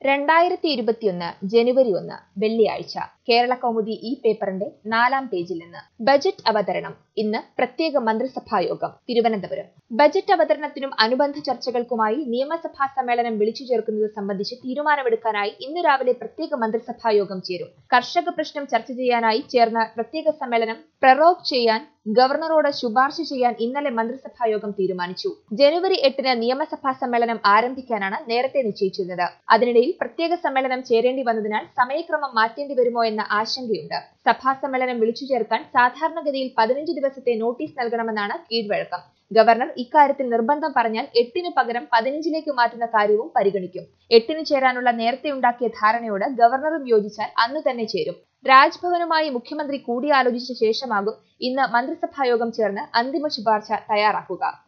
രണ്ടായിരത്തി ഇരുപത്തിയൊന്ന് ജനുവരി ഒന്ന് വെള്ളിയാഴ്ച കേരള കൗമുദി ഈ പേപ്പറിന്റെ നാലാം പേജിൽ നിന്ന് ബജറ്റ് അവതരണം ഇന്ന് പ്രത്യേക മന്ത്രിസഭാ യോഗം തിരുവനന്തപുരം ബജറ്റ് അവതരണത്തിനും അനുബന്ധ ചർച്ചകൾക്കുമായി നിയമസഭാ സമ്മേളനം വിളിച്ചു ചേർക്കുന്നത് സംബന്ധിച്ച് തീരുമാനമെടുക്കാനായി ഇന്ന് രാവിലെ പ്രത്യേക മന്ത്രിസഭാ യോഗം ചേരും കർഷക പ്രശ്നം ചർച്ച ചെയ്യാനായി ചേർന്ന പ്രത്യേക സമ്മേളനം പ്രറോഗ് ചെയ്യാൻ ഗവർണറോട് ശുപാർശ ചെയ്യാൻ ഇന്നലെ മന്ത്രിസഭാ യോഗം തീരുമാനിച്ചു ജനുവരി എട്ടിന് നിയമസഭാ സമ്മേളനം ആരംഭിക്കാനാണ് നേരത്തെ നിശ്ചയിച്ചിരുന്നത് അതിനിടയിൽ പ്രത്യേക സമ്മേളനം ചേരേണ്ടി വന്നതിനാൽ സമയക്രമം മാറ്റേണ്ടി വരുമോ എന്ന ആശങ്കയുണ്ട് സഭാ സമ്മേളനം വിളിച്ചു ചേർക്കാൻ സാധാരണഗതിയിൽ പതിനഞ്ച് ദിവസത്തെ നോട്ടീസ് നൽകണമെന്നാണ് കീഴ്വഴക്കം ഗവർണർ ഇക്കാര്യത്തിൽ നിർബന്ധം പറഞ്ഞാൽ എട്ടിന് പകരം പതിനഞ്ചിലേക്ക് മാറ്റുന്ന കാര്യവും പരിഗണിക്കും എട്ടിന് ചേരാനുള്ള നേരത്തെ ഉണ്ടാക്കിയ ധാരണയോട് ഗവർണറും യോജിച്ചാൽ അന്ന് തന്നെ ചേരും രാജ്ഭവനുമായി മുഖ്യമന്ത്രി കൂടിയാലോചിച്ച ശേഷമാകും ഇന്ന് മന്ത്രിസഭാ യോഗം ചേർന്ന് അന്തിമ ശുപാർശ തയ്യാറാക്കുക